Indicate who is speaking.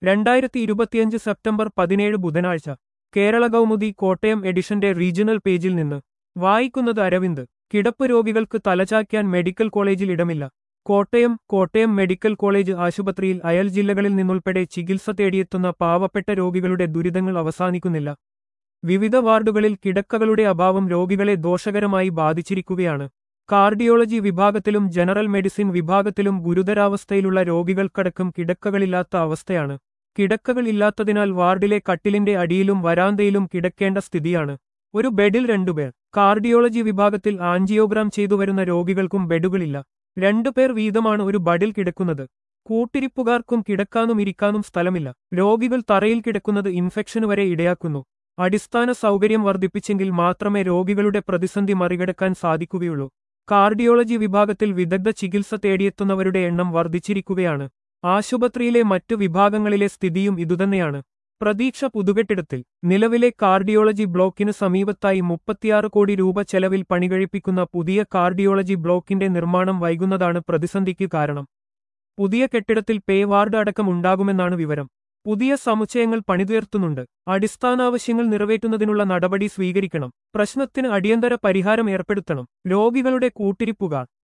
Speaker 1: രണ്ടായിരത്തി ഇരുപത്തിയഞ്ച് സെപ്റ്റംബർ പതിനേഴ് ബുധനാഴ്ച കേരള കൗമുദി കോട്ടയം എഡിഷന്റെ റീജിയണൽ പേജിൽ നിന്ന് വായിക്കുന്നത് അരവിന്ദ് കിടപ്പ് രോഗികൾക്ക് തലചായ്ക്കാൻ മെഡിക്കൽ കോളേജിൽ ഇടമില്ല കോട്ടയം കോട്ടയം മെഡിക്കൽ കോളേജ് ആശുപത്രിയിൽ അയൽ ജില്ലകളിൽ നിന്നുൾപ്പെടെ ചികിത്സ തേടിയെത്തുന്ന പാവപ്പെട്ട രോഗികളുടെ ദുരിതങ്ങൾ അവസാനിക്കുന്നില്ല വിവിധ വാർഡുകളിൽ കിടക്കകളുടെ അഭാവം രോഗികളെ ദോഷകരമായി ബാധിച്ചിരിക്കുകയാണ് കാർഡിയോളജി വിഭാഗത്തിലും ജനറൽ മെഡിസിൻ വിഭാഗത്തിലും ഗുരുതരാവസ്ഥയിലുള്ള രോഗികൾക്കടക്കം കിടക്കകളില്ലാത്ത അവസ്ഥയാണ് കിടക്കകൾ ഇല്ലാത്തതിനാൽ വാർഡിലെ കട്ടിലിന്റെ അടിയിലും വരാന്തയിലും കിടക്കേണ്ട സ്ഥിതിയാണ് ഒരു ബെഡിൽ രണ്ടുപേർ കാർഡിയോളജി വിഭാഗത്തിൽ ആൻജിയോഗ്രാം ചെയ്തുവരുന്ന രോഗികൾക്കും ബെഡുകളില്ല രണ്ടുപേർ വീതമാണ് ഒരു ബഡിൽ കിടക്കുന്നത് കൂട്ടിരിപ്പുകാർക്കും കിടക്കാനും ഇരിക്കാനും സ്ഥലമില്ല രോഗികൾ തറയിൽ കിടക്കുന്നത് ഇൻഫെക്ഷന് വരെ ഇടയാക്കുന്നു അടിസ്ഥാന സൗകര്യം വർദ്ധിപ്പിച്ചെങ്കിൽ മാത്രമേ രോഗികളുടെ പ്രതിസന്ധി മറികടക്കാൻ സാധിക്കുകയുള്ളൂ കാർഡിയോളജി വിഭാഗത്തിൽ വിദഗ്ധ ചികിത്സ തേടിയെത്തുന്നവരുടെ എണ്ണം വർദ്ധിച്ചിരിക്കുകയാണ് ആശുപത്രിയിലെ മറ്റു വിഭാഗങ്ങളിലെ സ്ഥിതിയും ഇതുതന്നെയാണ് പ്രതീക്ഷ പുതുകെട്ടിടത്തിൽ നിലവിലെ കാർഡിയോളജി ബ്ലോക്കിന് സമീപത്തായി മുപ്പത്തിയാറ് കോടി രൂപ ചെലവിൽ പണികഴിപ്പിക്കുന്ന പുതിയ കാർഡിയോളജി ബ്ലോക്കിന്റെ നിർമ്മാണം വൈകുന്നതാണ് പ്രതിസന്ധിക്ക് കാരണം പുതിയ കെട്ടിടത്തിൽ പേ വാർഡ് അടക്കം ഉണ്ടാകുമെന്നാണ് വിവരം പുതിയ സമുച്ചയങ്ങൾ പണിതുയർത്തുന്നുണ്ട് അടിസ്ഥാനാവശ്യങ്ങൾ നിറവേറ്റുന്നതിനുള്ള നടപടി സ്വീകരിക്കണം പ്രശ്നത്തിന് അടിയന്തര പരിഹാരം ഏർപ്പെടുത്തണം രോഗികളുടെ കൂട്ടിരിപ്പുകാർ